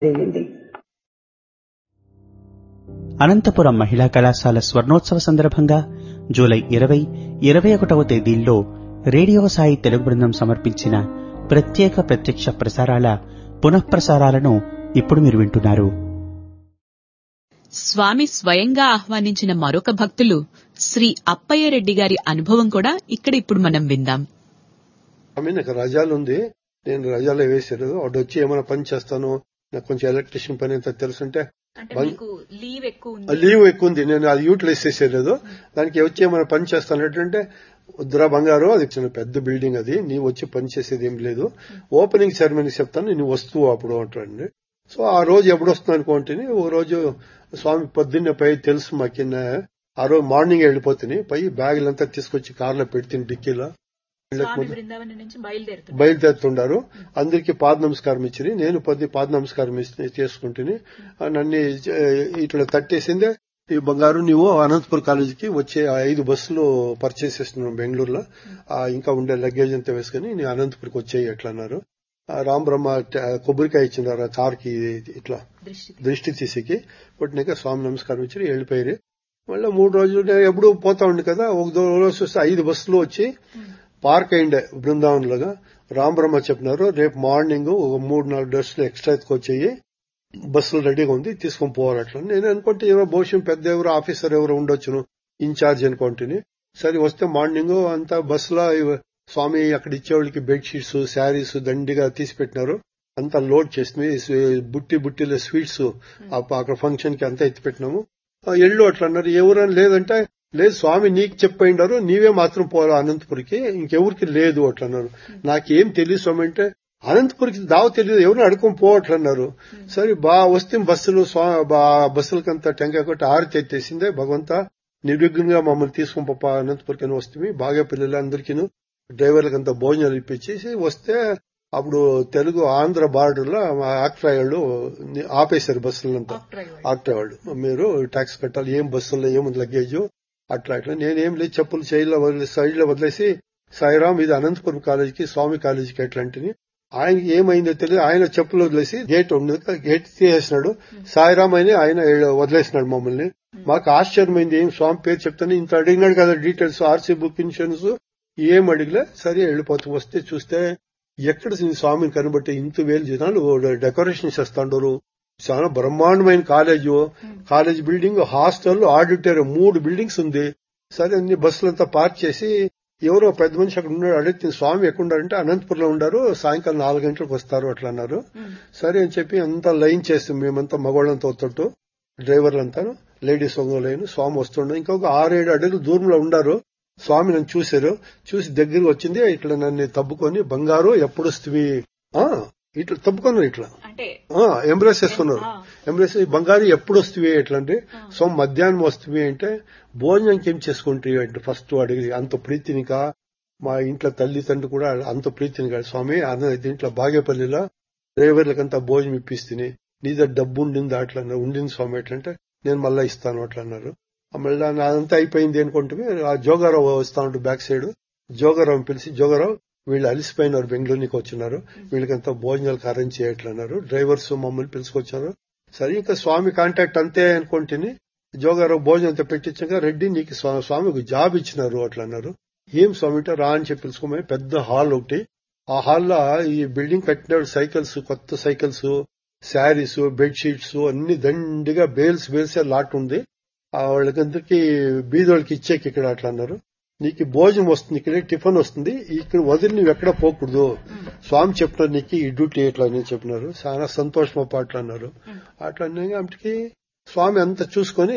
జరిగింది అనంతపురం మహిళా కళాశాల స్వర్ణోత్సవ సందర్భంగా జూలై ఇరవై ఇరవై ఒకటవ తేదీల్లో రేడియో సాయి తెలుగు బృందం సమర్పించిన ప్రత్యేక ప్రత్యక్ష ప్రసారాల పునఃప్రసారాలను ఇప్పుడు మీరు వింటున్నారు స్వామి స్వయంగా ఆహ్వానించిన మరొక భక్తులు శ్రీ అప్పయ్య రెడ్డి గారి అనుభవం కూడా ఇక్కడ ఇప్పుడు మనం విందాం ఆమె నాకు రజాలు ఉంది నేను రజాలో వేసారు వాడు వచ్చి ఏమైనా పని చేస్తాను నాకు కొంచెం ఎలక్ట్రిషియన్ పని ఎంత తెలుసుంటే బం- లీవ్ ఎక్కువ ఆ లీవ్ ఎక్కువ ఉంది నేను అది యూటిలైజ్ చేసేలేదు దానికి వచ్చి ఏమైనా పని చేస్తాను ఏంటంటే వద్దురా బంగారు అది చిన్న పెద్ద బిల్డింగ్ అది నీవు వచ్చి పని చేసేది ఏం లేదు ఓపెనింగ్ సెరమనీ చెప్తాను నువ్వు వస్తువు అప్పుడు అంటాడండి సో ఆ రోజు ఎప్పుడు వస్తుంది అనుకుంటే ఒక రోజు స్వామి పొద్దున్నే పై తెలుసు మాకిన్న ఆ రోజు మార్నింగ్ వెళ్ళిపోతుంది పై బ్యాగులంతా తీసుకొచ్చి కార్లో పెడుతుంది డిక్కీలో వెళ్ళక ముందు బృందావనం నుంచి బయలుదేరుతుంది బయలుదేరుతుండారు అందరికి పాద నమస్కారం ఇచ్చి నేను పొద్దు పాద నమస్కారం ఇచ్చి- చేసుకుంటుని ఆ నన్ను ఈ- ఇట్లా తట్టేసిందే ఈ బంగారు నువ్వు అనంతపురం కాలేజీకి వచ్చే ఆ ఐదు బస్సులు పర్చేస్ చేస్తున్నాను బెంగళూరులో ఆ ఇంకా ఉండే లగేజ్ అంతా వేసుకుని నేను అనంతపురికి వచ్చేయి ఎట్లా అన్నారు ఆ రామ్ బ్రహ్మ ట- కొబ్బరికాయ ఇచ్చినారు ఆ కార్కి ఇట్లా దృష్టి దృష్టి తీసికి కొట్టినాక స్వామి నమస్కారం ఇచ్చి వెళ్ళిపోయారు మళ్ళీ మూడు రోజులు నేను ఎప్పుడు పోతా ఉండి కదా ఒక దో- రోజు వస్తే ఐదు బస్సులు వచ్చి పార్క్ అయిండే బృందావనంలోగా రామ్ బ్రహ్మ చెప్పినారు రేపు మార్నింగ్ ఒక మూడు నాలుగు బస్సులు ఎక్స్ట్రా ఎత్తుకొచ్చేయి బస్సులు రెడీగా ఉంది తీసుకొని పోవాలి అట్లా నేను అనుకుంటే ఎవరో భవిష్యం పెద్ద ఎవరో ఆఫీసర్ ఎవరో ఉండొచ్చును ఇన్ఛార్జ్ అనుకుంటుని సరే వస్తే మార్నింగ్ అంతా బస్సులో ఇవ- స్వామి అక్కడ ఇచ్చేవాళ్ళకి బెడ్షీట్స్ శారీస్ దండిగా తీసి పెట్టినారు అంతా లోడ్ చేసింది స్వీ- బుట్టి బుట్టిలో స్వీట్స్ అక్కడ ఫంక్షన్ కి అంతా ఎత్తి పెట్టినాము ఆ, ఎల్లు అట్లా అన్నారు ఎవరైనా లేదంటే లేదు స్వామి నీకు చెప్పినారు నీవే మాత్రం పోరా అనంతపురికి ఇంకెవరికి లేదు అట్లా అన్నారు నాకేం తెలియదు స్వామి అంటే అనంతపురికి దావ తెలియదు ఎవరిని అడుకొని పో అట్లా అన్నారు సరే బా వస్తే బస్సులు స్వా- బా- బస్సులకంతా టెంకాయ కొట్టి ఆరితి ఎత్తేసిందే భగవంత నిర్విఘ్నంగా మమ్మల్ని తీసుకొని పప్ప అనంతపురికి వస్తే బాగా పిల్లలు అందరికీ డ్రైవర్లకంతా భోజనాలు ఇప్పించేసి వస్తే అప్పుడు తెలుగు ఆంధ్ర బార్డర్ లో ఆక్ట్రా వాళ్ళు ఆపేశారు బస్సులంతా ఆక్ట్రా వాళ్ళు మీరు ట్యాక్స్ కట్టాలి ఏం బస్సుల్లో ఏముంది లగేజ్ అట్లా అట్లా నేనేం లేదు చెప్పులు చైల్లో వదిలే సైడ్ లో వదిలేసి సాయిరామ్ ఇది అనంతపురం కాలేజీకి స్వామి కాలేజీకి ఎట్లాంటిని ఆయనకి ఏమైందో తెలియదు ఆయన చెప్పులు వదిలేసి గేట్ ఉండదు గేట్ తీసేసినాడు సాయిరామ్ అని ఆయన వదిలేసినాడు మమ్మల్ని మాకు ఆశ్చర్యమైంది ఏం స్వామి పేరు చెప్తాను ఇంత అడిగినాడు కదా డీటెయిల్స్ ఆర్సీ బుక్ ఇన్సూరెన్స్ ఏం అడిగలే సరే వెళ్ళిపోతూ వస్తే చూస్తే ఎక్కడ ఈ స్వామిని కనబట్టి ఇంత వేలు జనాలు డెకరేషన్ చేస్తాండారు చాలా బ్రహ్మాండమైన college college building hostel auditorium మూడు బిల్డింగ్స్ ఉంది సరే అన్ని బస్సులంతా పార్క్ చేసి ఎవరో పెద్ద మనిషి అక్కడ ఉన్నాడు అడిగితే స్వామి ఎక్కడున్నారంటే అనంతపురంలో ఉండారు సాయంకాలం నాలుగు గంటలకు వస్తారు అట్లా అన్నారు సరే అని చెప్పి అంతా లైన్ చేస్తాం మేమంతా మగవాళ్ళంతా వస్తుంటూ డ్రైవర్లంతా లేడీస్ ఒక లైన్ స్వామి వస్తుండే ఇంకొక ఆరేడు అడుగులు దూరంలో ఉండారు స్వామి నన్ను చూశారు చూసి దగ్గరికి వచ్చింది ఇట్లా నన్ను తబ్బుకొని బంగారు ఎప్పుడు వస్తుంది ఆ, ఇట్లా తబ్బుకున్నారు ఇట్లా అంటే ఎంబ్రెస్ చేసుకున్నారు ఎంబ్రెస్ బంగారు ఎప్పుడు వస్తుంది ఎట్లా అంటే సో మధ్యాహ్నం వస్తుంది అంటే భోజనానికి ఏం చేసుకుంటే అంటే ఫస్ట్ అడిగి అంత ప్రీతినిక మా ఇంట్లో తల్లి తండ్రి కూడా అంత ప్రీతిని కాదు స్వామి అన్న దీంట్లో బాగేపల్లిలో డ్రైవర్లకంతా భోజనం ఇప్పిస్తుంది నీ దగ్గర డబ్బు ఉండింది అట్లా అన్నారు ఉండింది స్వామి ఎట్లా అంటే నేను మళ్ళా ఇస్తాను అట్లా అన్నారు ఆ మళ్ళా అదంతా అయిపోయింది అనుకుంటే ఆ జోగారావు వస్తా ఉంటే బ్యాక్ సైడ్ జోగారావు పిలిచి జోగారావు వీళ్ళు అలిసిపోయినారు బెంగళూరుకి వచ్చినారు వీళ్ళకంతా భోజనాలకు అరేంజ్ చేయట్లన్నారు డ్రైవర్స్ మమ్మల్ని పిలుచుకొచ్చారు సరే ఇంకా స్వామి కాంటాక్ట్ అంతే అనుకుంటుని జోగారావు భోజనం అంతా పెట్టించాక రెడ్డి నీకు స్వా- స్వామికి జాబ్ ఇచ్చినారు అట్లా అన్నారు ఏం స్వామి అంటే రా అని చెప్పి పిలుచుకోమని పెద్ద హాల్ ఒకటి ఆ హాల్లో ఈ బిల్డింగ్ కట్టిన సైకిల్స్ కొత్త సైకిల్స్ శారీస్ బెడ్షీట్స్ అన్ని దండిగా బేల్స్ బేల్స్ లాట్ ఉంది ఆ వాళ్ళకందరికి బీదోళ్ళకి ఇచ్చేకి ఇక్కడ అట్లా అన్నారు నీకు భోజనం వస్తుంది ఇక్కడ టిఫిన్ వస్తుంది ఇక్కడ వదిలి నువ్వు ఎక్కడ పోకూడదు స్వామి చెప్పినారు నీకు ఈ డ్యూటీ ఎట్లా అని చెప్పినారు చాలా సంతోషం అట్లా అన్నారు అట్లా అన్నకి స్వామి అంతా చూసుకొని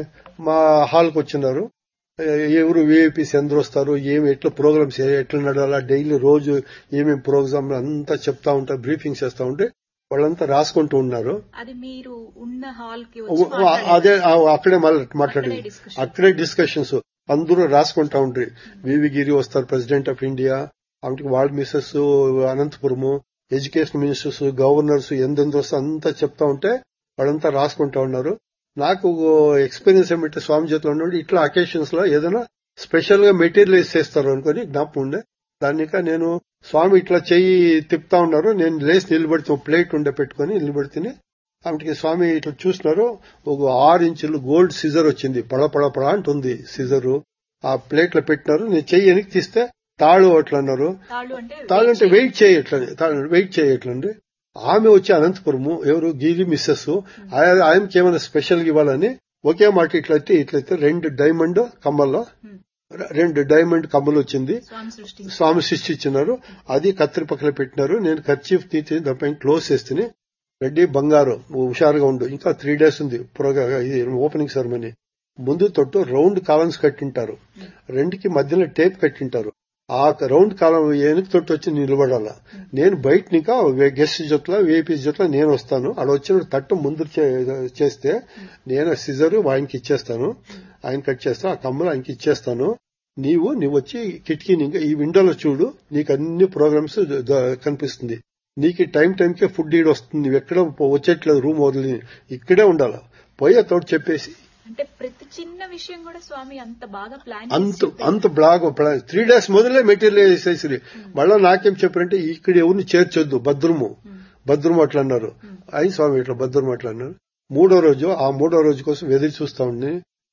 మా హాల్కి వచ్చినారు ఏ- ఎవరు విఐపీస్ ఎందరు వస్తారు ఏమి ఎట్లా ప్రోగ్రామ్స్ ఎట్లా నడాలా డైలీ రోజు ఏమేమి ప్రోగ్రామ్ అంతా చెప్తా ఉంటారు బ్రీఫింగ్ చేస్తా ఉంటే వాళ్ళంతా రాసుకుంటూ ఉన్నారు అది మీరు ఉన్న హాల్ కి అదే ఆ, అక్కడే మళ్ళీ మాట్లాడేది అక్కడే డిస్కషన్స్ అందరూ రాసుకుంటా ఉంటారు వివి గిరి వస్తారు ప్రెసిడెంట్ ఆఫ్ ఇండియా ఆమెకి వాళ్ళ Mrs Anantapuram education ministers governors ఎందెందు వస్తే అంతా చెప్తా ఉంటే వాళ్ళంతా రాసుకుంటా ఉన్నారు నాకు ఎక్స్పీరియన్స్ ఏమిటంటే స్వామి చేతిలో ఉన్నప్పుడు ఇట్లా అకేషన్స్ లో ఏదైనా స్పెషల్ గా మెటీరియలైజ్ చేస్తారు అనుకుని జ్ఞాపకం ఉండే దానిక నేను స్వామి ఇట్లా చెయ్యి తిప్పుతా ఉన్నారు నేను లేచి నిలబడితే ప్లేట్ ఉండే పెట్టుకుని నిలబడితే ఆమెకి స్వామి ఇట్లా చూసినారు ఒక ఆరు ఇంచులు గోల్డ్ సిజర్ వచ్చింది పడ పడ పడ అంటుంది సిజర్ ఆ ప్లేట్ లో పెట్టినారు నేను చెయ్యి వెనక్కి తీస్తే తాళు అట్లా అన్నారు తాళు అంటే వెయిట్ చేయట్లండి వెయిట్ చేయట్లండి ఆమె వచ్చి అనంతపురము ఎవరు గీరి మిస్సెస్ ఆయనకి ఏమైనా స్పెషల్ ఇవ్వాలని ఒకే మాట ఇట్లయితే ఇట్లయితే రెండు డైమండ్ కమ్మల్లో రెండు డైమండ్ కమ్మలు వచ్చింది స్వామి సృష్టించినారు అది కత్తిరి పక్కన పెట్టినారు నేను ఖర్చీఫ్ తీసి దానిపైన క్లోజ్ చేస్తే రెడ్డి బంగారు హుషారుగా ఉండు ఇంకా త్రీ డేస్ ఉంది పురగా ఇది ఓపెనింగ్ సెరమనీ ముందు తొట్టు రౌండ్ కాలమ్స్ కట్టింటారు రెండుకి మధ్యలో టేప్ కట్టింటారు ఆ రౌండ్ కాలం వెనక్కి తొట్టు వచ్చి నిలబడాల నేను బయట ఇంకా గెస్ట్ జొట్ల వేపీ జొట్ల నేను వస్తాను అక్కడ వచ్చిన తట్టు ముందు చే- చేస్తే నేను సిజర్ ఆయనకి ఇచ్చేస్తాను ఆయన కట్ చేస్తా ఆ కమ్మలు ఆయనకి ఇచ్చేస్తాను నీవు నీవు వచ్చి కిటికీని ఇంకా ఈ విండోలో చూడు నీకు అన్ని ప్రోగ్రామ్స్ కనిపిస్తుంది నీకు టైం టైంకే ఫుడ్ ఈడ్ వస్తుంది నువ్వు ఎక్కడ వచ్చేట్లేదు రూమ్ వదిలి ఇక్కడే ఉండాలి పోయే తోడు చెప్పేసి అంటే ప్రతి చిన్న విషయం కూడా స్వామి అంత బాగా ప్లాన్ అంత అంత బ్లాగ్ త్రీ డేస్ మొదలే మెటీరియల్ వేసేసి మళ్ళా నాకేం చెప్పారంటే ఇక్కడ ఎవరిని చేర్చొద్దు భద్రము భద్రము అట్లా అన్నారు అయి స్వామి ఇట్లా భద్రము అట్లా అన్నారు మూడో రోజు ఆ మూడో రోజు కోసం ఎదురు చూస్తా ఉండి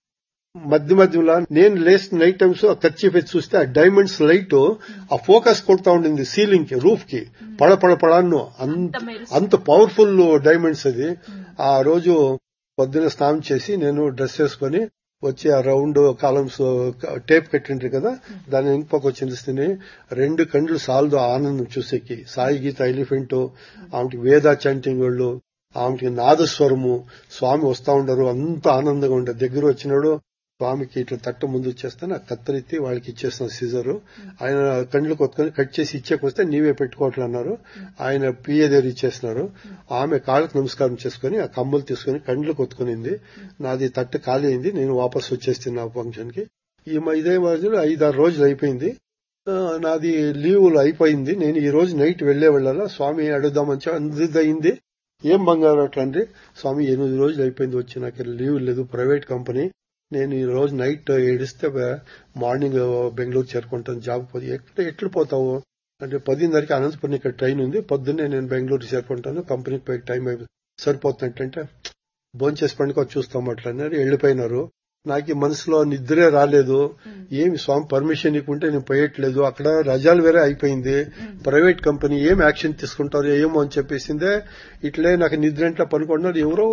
మధ్య మధ్యలో నేను లేసిన నైట్ టైమ్స్ ఆ ఖర్చు పెట్టి చూస్తే ఆ డైమండ్స్ లైట్ ఆ ఫోకస్ కొడతా ఉండింది సీలింగ్ కి రూఫ్ కి పడ పడ పడాను అంత అంత పవర్ఫుల్ డైమండ్స్ అది ఆ రోజు పొద్దున స్నానం చేసి నేను డ్రెస్ వేసుకొని వచ్చి ఆ రౌండ్ కాలమ్స్ టేప్ కట్టిండ్రు కదా దాని ఇంకొక వచ్చిన రెండు కండ్లు సాల్దు ఆనందం చూసేకి సాయి గీత ఎలిఫెంట్ ఆమెకి వేద చాంటింగ్ వాళ్ళు ఆమెకి నాదస్వరము స్వామి వస్తా ఉండరు అంత ఆనందంగా ఉండే దగ్గర వచ్చినాడు స్వామికి ఇట్లా తట్ట ముందు వచ్చేస్తాను ఆ కత్తరెత్తి వాళ్ళకి ఇచ్చేస్తాను సీజరు ఆయన కండ్లు కొట్టుకొని కట్ చేసి ఇచ్చేకొస్తే నీవే పెట్టుకోవట్లే అన్నారు ఆయన పిఏ దగ్గర ఇచ్చేస్తున్నారు ఆమె కాళ్ళకు నమస్కారం చేసుకుని ఆ కమ్మలు తీసుకుని కండ్లు కొట్టుకునింది నాది తట్టు ఖాళీ అయింది నేను వాపస్ వచ్చేస్తాను నా ఫంక్షన్ కి ఈ మ- ఇదే రోజులు ఐదారు రోజులు అయిపోయింది ఆ, నాది లీవులు అయిపోయింది నేను ఈ రోజు నైట్ వెళ్లే వెళ్ళాలా స్వామి అడుగుదామని చెప్పి అందరిది అయింది ఏం బంగారు అట్లా అంటే స్వామి ఎనిమిది రోజులు అయిపోయింది వచ్చి నాకు లీవ్ లేదు ప్రైవేట్ కంపెనీ నేను ఈ రోజు నైట్ ఏడిస్తే బ- మార్నింగ్ బెంగళూరు చేరుకుంటాను జాబ్ పోయి ఎట్లా ఎట్లు పోతావు అంటే పదిన్నరకి అనంతపురం ఇక్కడ ట్రైన్ ఉంది పొద్దున్నే నేను బెంగళూరు చేరుకుంటాను కంపెనీకి పోయి టైం అయిపోయి సరిపోతుందంటే భోంచేసి పండుగ చూస్తాం అట్లా అన్నారు వెళ్ళిపోయినారు నాకు ఈ మనసులో నిద్రే రాలేదు ఏమి స్వామి పర్మిషన్ ఇవ్వకుంటే నేను పోయట్లేదు అక్కడ రజాలు వేరే అయిపోయింది ప్రైవేట్ కంపెనీ ఏం యాక్షన్ తీసుకుంటారు ఏమో అని చెప్పేసిందే ఇట్లే నాకు నిద్ర ఇంట్లో పనుకున్నారు ఎవరో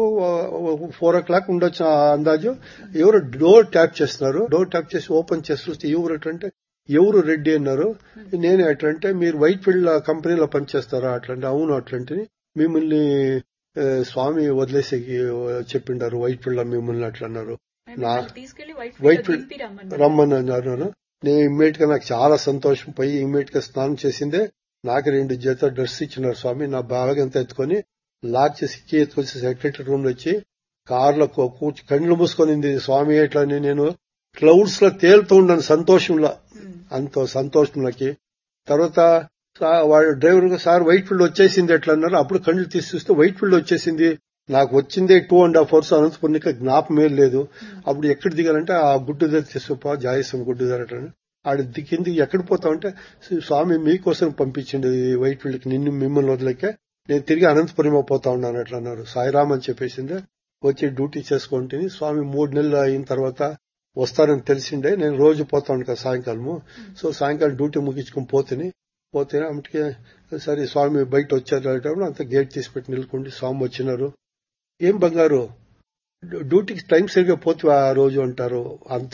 ఫోర్ ఓ క్లాక్ ఉండొచ్చు ఆ అందాజు ఎవరో డోర్ ట్యాప్ చేస్తున్నారు డోర్ ట్యాప్ చేసి ఓపెన్ చేసి చూస్తే ఎవరు ఎట్లంటే ఎవరు రెడ్డి అన్నారు నేను ఎట్లంటే మీరు వైట్ ఫీల్డ్ కంపెనీలో పనిచేస్తారా అట్లంటే అవును అట్లంటే మిమ్మల్ని ఆ, స్వామి వదిలేసి చెప్పిండారు వైట్ ఫీల్డ్ మిమ్మల్ని అట్లా అన్నారు నా- తీసుకెళ్లి వైట్ వైట్ ఫీల్డ్ దింపి రమ్మన్నారు. రమ్మని అన్నారు నేను ఇమ్మీడియట్ గా నాకు చాలా సంతోషం పోయి ఇమ్మీడియట్ గా స్నానం చేసిందే నాకు రెండు జత డ్రెస్ ఇచ్చినారు స్వామి నా బ్యాగ్ అంతా ఎత్తుకొని లాక్ చేసి కీ ఎత్తుకొచ్చి సెక్రటరీ రూమ్ లో వచ్చి కార్లో కూ- కూర్చి కళ్ళు మూసుకొనింది స్వామి ఎట్లా అని నేను క్లౌడ్స్ లో తేలుతూ ఉన్నాను సంతోషంలో అంత సంతోషం నాకు తర్వాత సా- వాడు డ్రైవర్ సార్ వైట్ ఫీల్డ్ వచ్చేసింది ఎట్లా అన్నారు అప్పుడు కళ్ళు తీసి చూస్తే వైట్ ఫీల్డ్ వచ్చేసింది నాకు వచ్చిందే టూ అండ్ హాఫ్ అవర్స్ అనంతపురంకి జ్ఞాపకమే లేదు అప్పుడు ఎక్కడ దిగాలంటే ఆ గుడ్డు దగ్గర తీసుకుపో జాయసం గుడ్డు దగ్గర ఆడ దిగింది ఎక్కడ పోతామంటే స్వామి మీకోసం పంపించింది ఈ వైట్ ఫీల్డ్ కి నిన్ను మిమ్మల్ని వదిలేక నేను తిరిగి అనంతపురం పోతా ఉన్నాను అట్లా అన్నారు సాయిరామ్ అని చెప్పేసిందే వచ్చి డ్యూటీ చేసుకుంటుంది స్వామి మూడు నెలలు అయిన తర్వాత వస్తారని తెలిసిండే నేను రోజు పోతాను కదా సాయంకాలము సో సాయంకాలం డ్యూటీ ముగించుకుని పోతేనే పోతే ఆమెకి సరే స్వామి బయట వచ్చారు అనేటప్పుడు అంత గేట్ తీసి పెట్టి నిలుకుండి స్వామి వచ్చినారు ఏం బంగారు డ్యూ- డ్యూటీకి టైం సరిగ్గా పోతే ఆ రోజు అంటారు అంత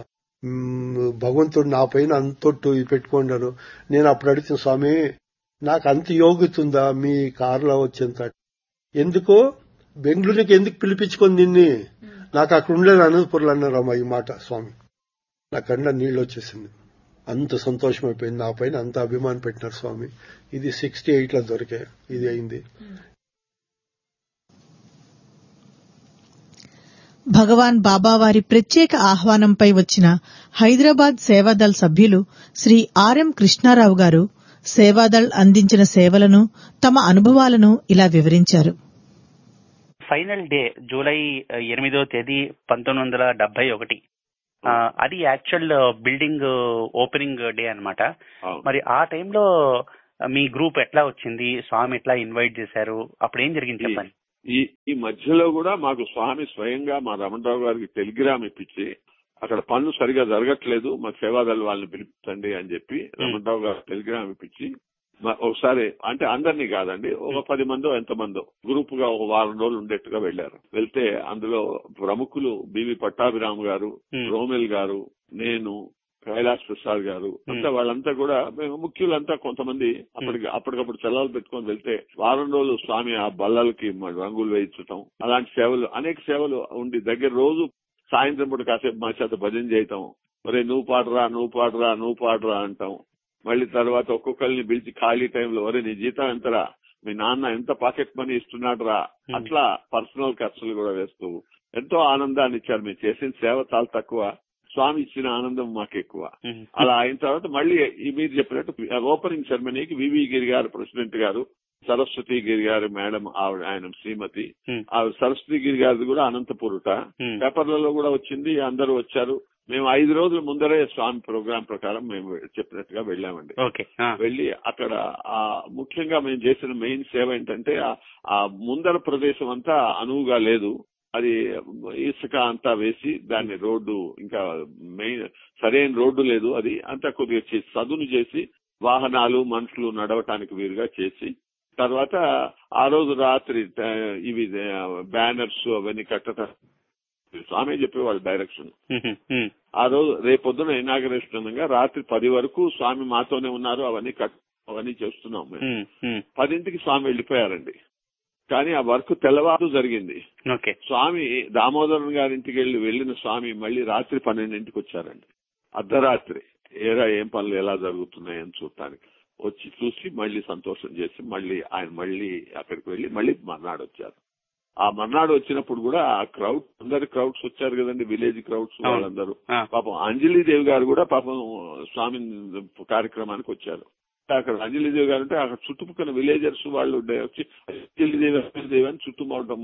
మ్, భగవంతుడు నా పైన అంతొట్టు పెట్టుకున్నారు నేను అప్పుడు అడిగిన స్వామి నాకు అంత యోగ్యత ఉందా మీ కారులో వచ్చేంత ఎందుకో బెంగళూరుకి ఎందుకు పిలిపించుకొని నిన్ని నాకు అక్కడ ఉండలేదు అనంతపురంలో అన్నారు అమ్మా ఈ మాట స్వామి నా కన్నా నీళ్ళు వచ్చేసింది అంత సంతోషం అయిపోయింది నా పైన అంత అభిమానం పెట్టినారు స్వామి ఇది సిక్స్టీ ఎయిట్ లో దొరికే ఇది అయింది భగవాన్ బాబావారి ప్రత్యేక ఆహ్వానంపై వచ్చిన హైదరాబాద్ సేవాదళ్ సభ్యులు శ్రీ ఆర్ఎం కృష్ణారావు గారు సేవాదళ్ అందించిన సేవలను తమ అనుభవాలను ఇలా వివరించారు ఫైనల్ డే జూలై ఎనిమిదో తేదీ పంతొమ్మిది వందల డెబ్బై ఒకటి ఆ, అది యాక్చువల్ బిల్డింగ్ ఓపెనింగ్ డే అన్నమాట మరి ఆ టైంలో మీ గ్రూప్ ఎట్లా వచ్చింది స్వామి ఎట్లా ఇన్వైట్ చేశారు అప్పుడు ఏం జరిగింది చెప్పండి ఈ ఈ మధ్యలో కూడా మాకు స్వామి స్వయంగా మా రమణరావు గారికి టెలిగ్రామ్ ఇప్పించి అక్కడ పనులు సరిగా జరగట్లేదు మా సేవాదళ వాళ్ళని పిలిపించండి అని చెప్పి రమణరావు గారు టెలిగ్రామ్ ఇప్పించి మా- ఒకసారి అంటే అందరినీ కాదండి ఒక పది మందో ఎంతమందో గ్రూప్ గా ఒక వారం రోజులు ఉండేట్టుగా వెళ్లారు వెళ్తే అందులో ప్రముఖులు బివి పట్టాభిరామ్ గారు Hmm. రోమెల్ గారు నేను కైలాస్ ప్రసాద్ గారు అంతా వాళ్ళంతా కూడా మేము ముఖ్యులంతా కొంతమంది అప్పటికి అప్పటికప్పుడు సెలవులు పెట్టుకొని వెళ్తే వారం రోజులు స్వామి ఆ బల్లలకి మ- రంగులు వేయించటం అలాంటి సేవలు అనేక సేవలు ఉండి దగ్గర రోజు సాయంత్రం పూట కాసేపు మా చేత భజన చేయటం ఒరే నువ్వు పాడరా నువ్వు పాడరా నువ్వు పాడరా అంటాం మళ్ళీ తర్వాత ఒక్కొక్కరిని పిలిచి ఖాళీ టైంలో ఒరే నీ జీతం ఎంతరా మీ నాన్న ఎంత పాకెట్ మనీ ఇస్తున్నాడు రా అట్లా పర్సనల్ ఖర్చులు కూడా వేస్తూ ఎంతో ఆనందాన్ని ఇచ్చారు మీరు చేసిన సేవ చాలా తక్కువ స్వామి ఇచ్చిన ఆనందం మాకు ఎక్కువ ఉమ్. అలా అయిన తర్వాత మళ్ళీ ఈ మీరు చెప్పినట్టు ఓపెనింగ్ సెరమనీకి వివి గిరి గారు ప్రెసిడెంట్ గారు సరస్వతి గిరి గారు మేడం ఆవిడ ఆయన శ్రీమతి Hmm. ఆవిడ సరస్వతి గిరి గారిది కూడా అనంతపురుట Hmm. పేపర్లలో కూడా వచ్చింది అందరూ వచ్చారు మేము ఐదు రోజుల ముందరే స్వామి ప్రోగ్రాం ప్రకారం మేము చెప్పినట్టుగా వెళ్ళామండి ఓకే ఆ. వెళ్లి అక్కడ ఆ ముఖ్యంగా మేము చేసిన మెయిన్ సేవ ఏంటంటే ఆ- ఆ ముందర ప్రదేశం అంతా అనువుగా లేదు అది ఇసుక అంతా వేసి దాన్ని రోడ్డు ఇంకా మెయిన్ సరైన రోడ్డు లేదు అది అంతా కొద్దిగా చేసి చదును చేసి వాహనాలు మనుషులు నడవటానికి వీలుగా చేసి తర్వాత ఆ రోజు రాత్రి ఆ, ఇవి బ్యానర్స్ అవన్నీ కట్టడం స్వామి చెప్పేవాళ్ళు డైరెక్షన్ ఉహు, ఉమ్. ఆ రోజు రేపొద్దున ఇనాగరేషన్ అనగా రాత్రి పది వరకు స్వామి మాతోనే ఉన్నారు అవన్నీ కట్ అవన్నీ చేస్తున్నాం మేము ఉమ్, ఉమ్. పదింటికి స్వామి వెళ్లిపోయారండి కానీ ఆ వర్క్ తెల్లవారు జరిగింది ఓకే స్వామి దామోదరన్ గారింటికి వెళ్లి వెళ్లిన స్వామి మళ్ళీ రాత్రి పన్నెండింటికి వచ్చారండి అర్ధరాత్రి ఏరా ఏం పనులు ఎలా జరుగుతున్నాయని చూడటానికి వచ్చి చూసి మళ్ళీ సంతోషం చేసి మళ్ళీ ఆయన మళ్ళీ అక్కడికి వెళ్లి మళ్ళీ మర్నాడు వచ్చారు ఆ మర్నాడు వచ్చినప్పుడు కూడా ఆ క్రౌడ్ అందరు క్రౌడ్స్ వచ్చారు కదండి విలేజ్ క్రౌడ్స్ అవును. వాళ్ళందరూ ఆ. పాపం అంజలిదేవి గారు కూడా పాపం స్వామి కార్యక్రమానికి వచ్చారు అక్కడ అంజలిదేవి గారు అంటే అక్కడ చుట్టుపక్కల విలేజర్స్ వాళ్ళు ఉండే వచ్చి అంజలిదేవి అంజలిదేవి అని చుట్టుముట్టడం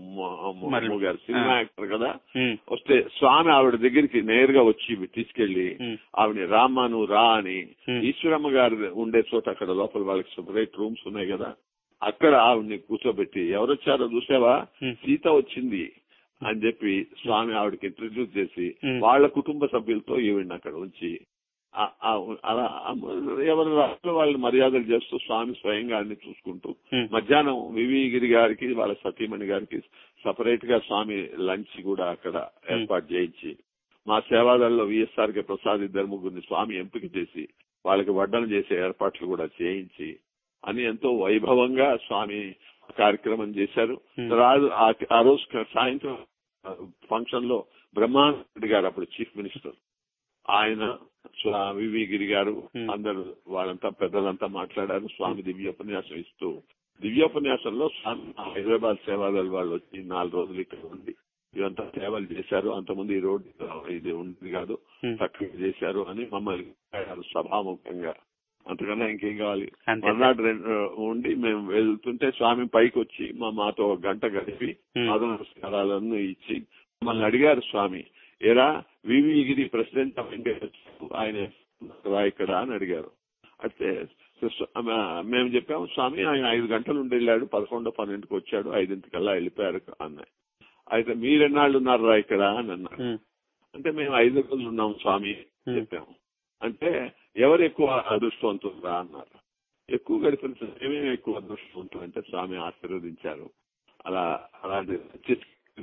మరి- గారు సినిమా ఆ. యాక్టర్ కదా ఉమ్, వస్తే స్వామి ఆవిడ దగ్గరికి నేరుగా వచ్చి తీసుకెళ్లి ఉమ్. ఆవిడ రామ్మా నువ్వు రా అని Hmm. ఈశ్వరమ్మ గారు ఉండే చోట అక్కడ లోపల వాళ్ళకి సెపరేట్ రూమ్స్ ఉన్నాయి కదా అక్కడ ఆవిడని కూర్చోబెట్టి ఎవరొచ్చారో చూసావా Hmm. సీత వచ్చింది అని చెప్పి స్వామి ఆవిడకి ఇంట్రడ్యూస్ చేసి Hmm. వాళ్ళ కుటుంబ సభ్యులతో ఈవిడ్ని అక్కడ ఉంచి ఆ- ఆ- అలా ఎవరి రాష్ట్ర వాళ్ళని మర్యాదలు చేస్తూ స్వామి స్వయంగా అన్ని చూసుకుంటూ Hmm. మధ్యాహ్నం వివి గిరి గారికి వాళ్ళ సతీమణి గారికి సపరేట్ గా స్వామి లంచ్ కూడా అక్కడ ఏర్పాటు చేయించి మా సేవాదల్లో విఎస్ఆర్ కే ప్రసాద్ ఇద్దరు ముగ్గురిని స్వామి ఎంపిక చేసి వాళ్ళకి వడ్డన చేసే ఏర్పాట్లు కూడా చేయించి అని ఎంతో వైభవంగా స్వామి కార్యక్రమం చేశారు Hmm. రాజు ఆ- ఆ రోజు సాయంత్రం ఫంక్షన్ లో బ్రహ్మానంద గారు అప్పుడు చీఫ్ మినిస్టర్ ఆయన స్వా- వివి గిరి గారు Hmm. అందరు వాళ్ళంతా పెద్దలంతా మాట్లాడారు స్వామి దివ్యోపన్యాసం ఇస్తూ దివ్యోపన్యాసంలో స్వామి హైదరాబాద్ సేవాదళ వాళ్ళు వచ్చి నాలుగు రోజులు ఇక్కడ ఉండి ఇదంతా సేవలు చేశారు అంతకుముందు ఈ రోడ్డు ఇది ఉంది కాదు Hmm. చక్కగా చేశారు అని మమ్మల్ని అడిగారు సభాముఖంగా అంతకన్నా ఇంకేం కావాలి అంతే. మర్నాడు రెండు ఉండి మేము వెళ్తుంటే స్వామి పైకి వచ్చి మా మాతో ఒక గంట గడిపి Hmm. పాద నమస్కారాలను ఇచ్చి మమ్మల్ని అడిగారు స్వామి ఏరా V V Giri president of India వచ్చారు. ఆయన రా ఇక్కడ అని అడిగారు అయితే స్వ- ఆ, మేము చెప్పాము స్వామి ఆయన ఐదు గంటలు ఉండి వెళ్ళాడు పదకొండో పన్నెండుకి వచ్చాడు ఐదింటికల్లా వెళ్ళిపోయారు అన్నాయి అయితే మీరెన్నాళ్ళు ఉన్నారా ఇక్కడ అని అన్నారు ఉమ్. అంటే మేము ఐదు రోజులు ఉన్నాం స్వామి Hmm. చెప్పాము అంటే ఎవరు ఎక్కువ అదృష్టవంతులురా అన్నారు ఎక్కువ గడిపిన మేమేం ఎక్కువ అదృష్టవంతులు అంటే స్వామి ఆశీర్వదించారు అలా అలాంటి మంచి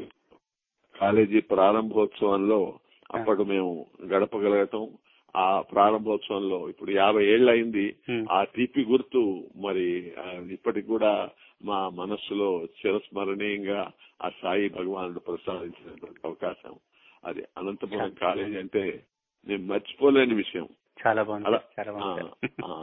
కాలేజీ ప్రారంభోత్సవంలో అప్పటి మేము గడపగలగటం ఆ ప్రారంభోత్సవంలో ఇప్పుడు యాభై ఏళ్ళు అయింది Hmm. ఆ తీపి గుర్తు మరి ఆ, ఇప్పటికి కూడా మా మనస్సులో చిరస్మరణీయంగా ఆ సాయి భగవానుడు ప్రసాదించినటువంటి అవకాశం అది అనంతపురం కాలేజీ అంటే నేను మర్చిపోలేని విషయం చాలా బాగుంది అలా చాలా ఆ, బాగుంది ఆ.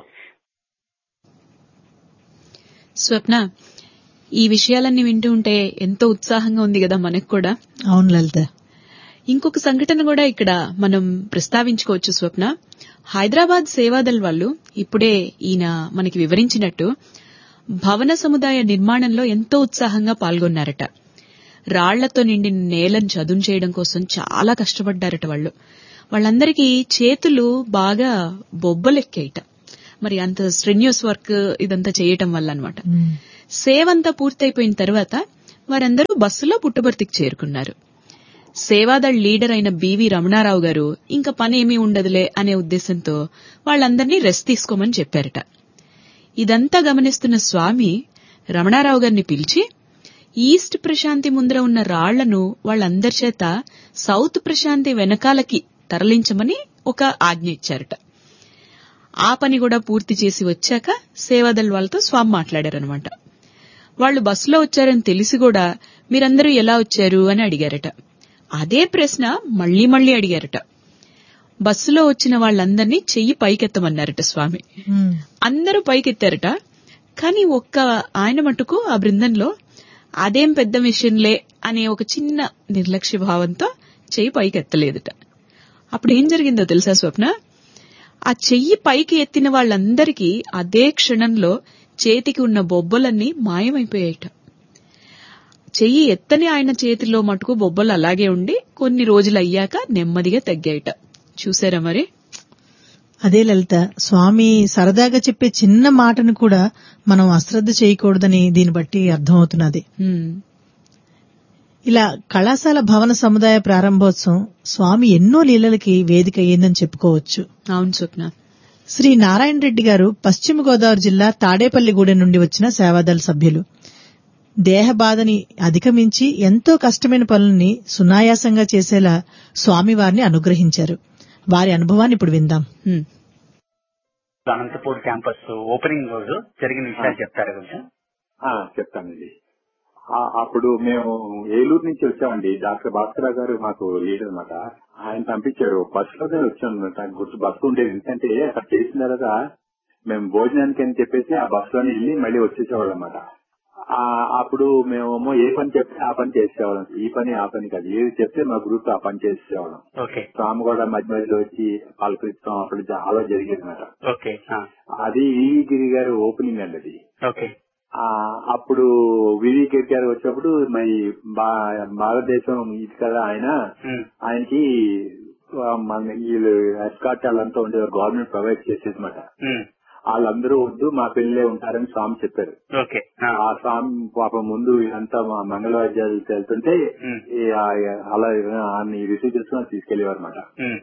స్వప్న ఈ విషయాలన్నీ వింటూ ఉంటే ఎంతో ఉత్సాహంగా ఉంది కదా మనకు కూడా అవును లలిత ఇంకొక సంఘటన కూడా ఇక్కడ మనం ప్రస్తావించుకోవచ్చు స్వప్న హైదరాబాద్ సేవాదల్ వాళ్ళు ఇప్పుడే ఈయన మనకి వివరించినట్టు భవన సముదాయ నిర్మాణంలో ఎంతో ఉత్సాహంగా పాల్గొన్నారట రాళ్లతో నిండిన నేలను చదును చేయడం కోసం చాలా కష్టపడ్డారట వాళ్ళు వాళ్ళందరికీ చేతులు బాగా బొబ్బలెక్కాయిట మరి అంత స్ట్రెన్యూస్ వర్క్ ఇదంతా చేయటం వల్ల అనమాట సేవంతా పూర్తయిపోయిన తర్వాత వారందరూ బస్సులో పుట్టబర్తికి చేరుకున్నారు సేవాదళ్ లీడర్ అయిన బివి రమణారావు గారు ఇంకా పనేమీ ఉండదులే అనే ఉద్దేశంతో వాళ్ళందర్నీ రెస్ట్ తీసుకోమని చెప్పారట ఇదంతా గమనిస్తున్న స్వామి రమణారావు గారిని పిలిచి ఈస్ట్ ప్రశాంతి ముందర ఉన్న రాళ్లను వాళ్ళందరి చేత సౌత్ ప్రశాంతి వెనకాలకి తరలించమని ఒక ఆజ్ఞ ఇచ్చారట ఆ పని కూడా పూర్తి చేసి వచ్చాక సేవాదళ్ వాళ్ళతో స్వామి మాట్లాడారనమాట వాళ్ళు బస్సులో వచ్చారని తెలిసి కూడా మీరందరూ ఎలా వచ్చారు అని అడిగారట అదే ప్రశ్న మళ్లీ మళ్లీ అడిగారట బస్సులో వచ్చిన వాళ్ళందర్నీ చెయ్యి పైకెత్తమన్నారట స్వామి ఉమ్. అందరూ పైకెత్తారట కానీ ఒక్క ఆయన మటుకు ఆ బృందంలో అదేం పెద్ద విషయంలే అనే ఒక చిన్న నిర్లక్ష్య భావంతో చెయ్యి పైకెత్తలేదట అప్పుడు ఏం జరిగిందో తెలుసా స్వప్న ఆ చెయ్యి పైకి ఎత్తిన వాళ్ళందరికీ అదే క్షణంలో చేతికి ఉన్న బొబ్బలన్నీ మాయమైపోయాయట చెయ్యి ఎత్తని ఆయన చేతిలో మటుకు బొబ్బలు అలాగే ఉండి కొన్ని రోజులు అయ్యాక నెమ్మదిగా తగ్గాయట చూసారా మరి అదే లలిత స్వామి సరదాగా చెప్పే చిన్న మాటను కూడా మనం అశ్రద్ధ చేయకూడదని దీన్ని బట్టి అర్థమవుతున్నది హ్మ్. ఇలా కళాశాల భవన సముదాయ ప్రారంభోత్సవం స్వామి ఎన్నో లీలలకి వేదిక అయ్యిందని చెప్పుకోవచ్చు అవును స్వప్న శ్రీ నారాయణ రెడ్డి గారు పశ్చిమ గోదావరి జిల్లా తాడేపల్లిగూడెం నుండి వచ్చిన సేవాదళ సభ్యులు దేహ బాధని అధిగమించి ఎంతో కష్టమైన పనుల్ని సునాయాసంగా చేసేలా స్వామివారిని అనుగ్రహించారు వారి అనుభవాన్ని ఇప్పుడు విందాం హ్మ్. అనంతపూర్ క్యాంపస్ ఓపెనింగ్ రోజు జరిగిన విషయాలు చెప్తారా కొంచెం ఆ, చెప్తానండి ఆ, అప్పుడు మేము ఏలూరు నుంచి వచ్చామండి డాక్టర్ భాస్కర గారు మాకు లీడర్ అనమాట ఆయన పంపించారు బస్సులోనే వచ్చాం అనమాట గుర్తు బస్సు ఉండేది ఎందుకంటే అక్కడ చేసిన తర్వాత మేము భోజనానికి అని చెప్పేసి ఆ బస్సులోనే వెళ్ళి మళ్ళీ వచ్చేసేవాళ్ళం అనమాట అప్పుడు మేమేమో ఏ పని చెప్తే ఆ పని చేసేవాళ్ళం ఈ పని ఆ పని కాదు ఏది చెప్తే మా గ్రూప్ ఆ పని చేసేవాళ్ళం ఓకే స్వామి కూడా మధ్య మధ్యలో వచ్చి పలకరిస్తాం అప్పుడు చాలా జరిగేది అనమాట ఓకే ఆ, అది ఈ గిరి గారు ఓపెనింగ్ అండి అది ఓకే ఆ అప్పుడు వివి గిరి గారు వచ్చినప్పుడు మరి భా- భారతదేశం ఇది కదా ఆయన ఉమ్, ఆయనకి ఆ, మన వీళ్ళు ఎస్కాట్ వాళ్ళంతా ఉండేవారు గవర్నమెంట్ ప్రొవైడ్ చేసేదన్నమాట ఉమ్, వాళ్ళందరూ వద్దు మా పిల్లలే ఉంటారని స్వామి చెప్పారు ఓకే ఆ, ఆ స్వామి పాపం ముందు అంతా మా మంగళవాద్యాలు వెళ్తుంటే ఉమ్, ఈ ఆ- అలా ఆయన్ని రిసీవ్ చేసుకుని తీసుకెళ్లేవారు అనమాట ఉమ్,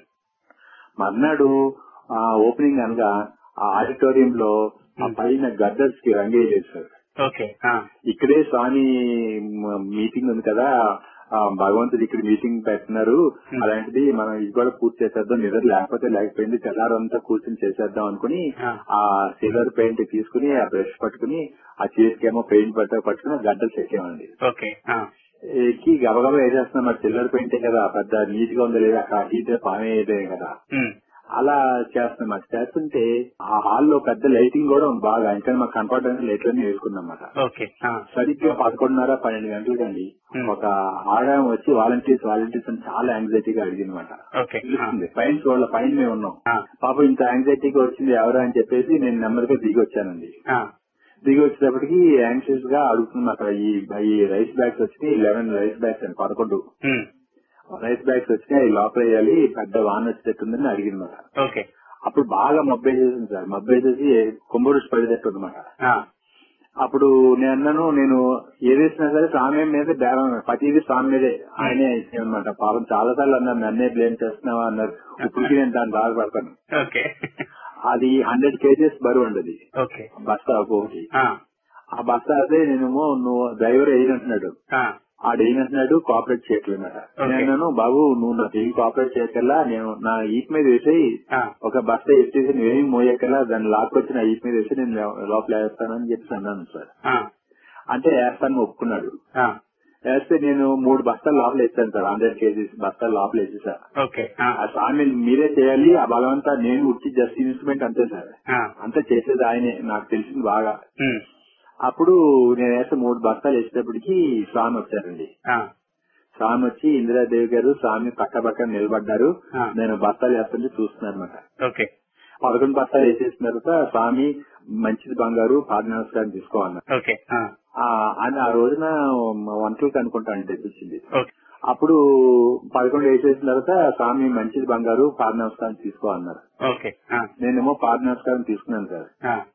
మర్నాడు ఆ ఓపెనింగ్ అనగా ఆ ఆడిటోరియం లో ఆ పైన గద్దర్స్ కి రంగేయలేదు సార్ ఓకే ఆ, ఇక్కడే స్వామి మ- మీటింగ్ ఉంది కదా ఆ భగవంతుడు ఇక్కడ మీటింగ్ పెడుతున్నారు అలాంటిది మనం ఇది కూడా పూర్తి చేసేద్దాం నిద్ర లేకపోతే లేకపోయింది తెల్లారంతా కూర్చొని చేసేద్దాం అనుకుని ఆ. ఆ సిల్వర్ పెయింట్ తీసుకుని ఆ బ్రష్ పట్టుకుని ఆ చేతికేమో పెయింట్ పట్ట పట్టుకుని ఆ గడ్డలు చెక్కామండి ఓకే ఆ, ఎక్కి గబగబా వేసేస్తున్నాం మరి సిల్వర్ పెయింటే కదా పెద్ద నీట్ గా ఉందో లేదా అక్కడ హీట్ పామే కదా ఉమ్, అలా చేస్తున్నాం అది చేస్తుంటే ఆ హాల్లో పెద్ద లైటింగ్ కూడా ఉంది బాగా ఇంకా మాకు కనపడడానికి లైట్లన్నీ వేసుకున్నాం అన్నమాట ఓకే ఆ, సరిగ్గా పదకొండున్నర పన్నెండు గంటలకండి Hmm. ఒక ఆడ వచ్చి వాలంటీర్స్ వాలంటీర్స్ అని చాలా యాంగ్జైటీగా అడిగిందన్నమాట ఓకే ఆ, పిలుస్తుంది పైన చూడాల పైన మేము ఉన్నాం ఆ, పాప ఇంత యాంగ్జైటీగా వచ్చింది ఎవరా అని చెప్పేసి నేను నెమ్మదిగా దిగి వచ్చానండి ఆ, దిగి వచ్చేటప్పటికి యాంగ్షియస్ గా అడుగుతున్నాం అక్కడ ఈ ఈ రైస్ బ్యాగ్స్ వచ్చినాయి లెవెన్ రైస్ బ్యాగ్స్ అని పదకొండు ఉమ్, రైస్ బ్యాగ్స్ వచ్చినాయి అవి లోపల వేయాలి పెద్ద వాన్ వచ్చేటట్టుందని అడిగిందన్నమాట ఓకే అప్పుడు బాగా మబ్బేసేసింది సార్ మబ్బేసేసి కుంభరుష్ పడేటట్టు అనమాట ఆ, అప్పుడు నేను అన్నాను నేను ఏదేసినా సరే స్వామి మీద బేరం ప్రతిదీ స్వామి మీదే ఆయనే అనమాట పాపం చాలా సార్లు అన్నారు నన్నే బ్లేమ్ చేస్తున్నావా అన్నారు ఇప్పటికీ నేను దాన్ని బాధపడతాను ఓకే అది హండ్రెడ్ కేజెస్ బరువు అండి అది ఓకే బస్తా ఒకటి ఆ, ఆ బస్తా అదే నేనేమో నువ్వు డ్రైవర్ వేయనంటున్నాడు ఆ, ఆడు వేయనంటున్నాడు కోఆపరేట్ చేయట్లేదు అన్నమాట Okay. నేను అన్నాను బాబు నువ్వు నాకు ఏం కోఆపరేట్ చేయక్కర్లా నేను నా ఈట్ మీద వేసేయి ఆ, ఒక బస్తా ఎత్తేసి నువ్వేం మోయక్కర్లా దాన్ని లాక్కొచ్చి నా ఈట్ మీద వేసి నేను లోపల వేస్తానని చెప్పి అన్నాను సార్ ఆ, అంటే వేస్తాను ఒప్పుకున్నాడు ఆ, వేస్తే నేను మూడు బస్తాలు లోపల వేస్తాను సార్ హండ్రెడ్ కేజీస్ బస్తాలు లోపల వేసేసా ఓకే ఆ, ఆ స్వామి మీరే చేయాలి ఆ భగవంతా నేను ఉట్టి జస్ట్ ఇన్స్ట్రుమెంట్ అంతే సార్ ఆ, అంతా చేసేది ఆయనే నాకు తెలిసింది బాగా ఉమ్, అప్పుడు నేను వేస్తే మూడు బస్తాలు వేసేటప్పటికి స్వామి వచ్చారండి ఆ, స్వామి వచ్చి ఇందిరాదేవి గారు స్వామి పక్క పక్కన నిలబడ్డారు ఆ. నేను బస్తాలు వేస్తుంటే చూస్తున్నాను అనమాట ఓకే పదకొండు బస్తాలు వేసేసిన తర్వాత స్వామి మంచిది బంగారు పాద నమస్కారం తీసుకోవాలన్నారు ఓకే ఆ, ఆ, అని ఆ రోజున వంటలకు అనుకుంటా అంటే తెప్పించింది ఓకే అప్పుడు పదకొండు వేసేసిన తర్వాత స్వామి మంచిది బంగారు పాద నమస్కారం తీసుకో అన్నారు ఓకే ఆ, నేనేమో పాద నమస్కారం తీసుకున్నాను సార్ ఆ,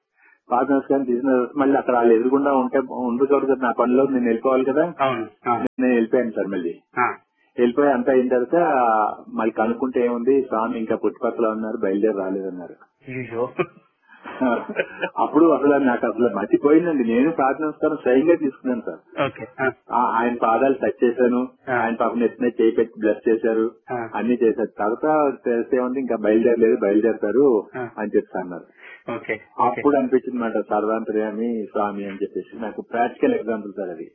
పాద నమస్కారం తీసిన తర్వాత మళ్ళీ అక్కడ వాళ్ళు ఎదురుగుండా ఉంటే ఉండకూడదు కదా నా పనిలో నేను వెళ్ళిపోవాలి కదా అవును ఆ, నేను వెళ్ళిపోయాను సార్ మళ్ళీ ఆ, వెళ్ళిపోయి అంతా అయిన తర్వాత మళ్ళీ కనుక్కుంటే ఏముంది స్వామి ఇంకా పుట్టుపక్కల ఉన్నారు బయలుదేరి రాలేదన్నారు అయ్యో. అప్పుడు అసలు నాకు అసలు మర్చిపోయిందండి నేను ప్రార్థన నమస్కారం స్వయంగా తీసుకున్నాను సార్ ఓకే ఆ, ఆ, ఆయన పాదాలు టచ్ చేశాను ఆ. ఆయన పాపం ఎత్తున చేయి పెట్టి బ్లెస్ చేశారు ఆ. అన్ని చేశారు తర్వాత తెలిస్తే ఉంది ఇంకా బయలుదేరలేదు బయలుదేరతారు ఆ. అని చెప్తా అన్నారు ఓకే ఓకే అప్పుడు అనిపించింది మాట సర్వాంతర్యామి స్వామి అని చెప్పేసి నాకు ప్రాక్టికల్ ఎగ్జాంపుల్ సార్ అది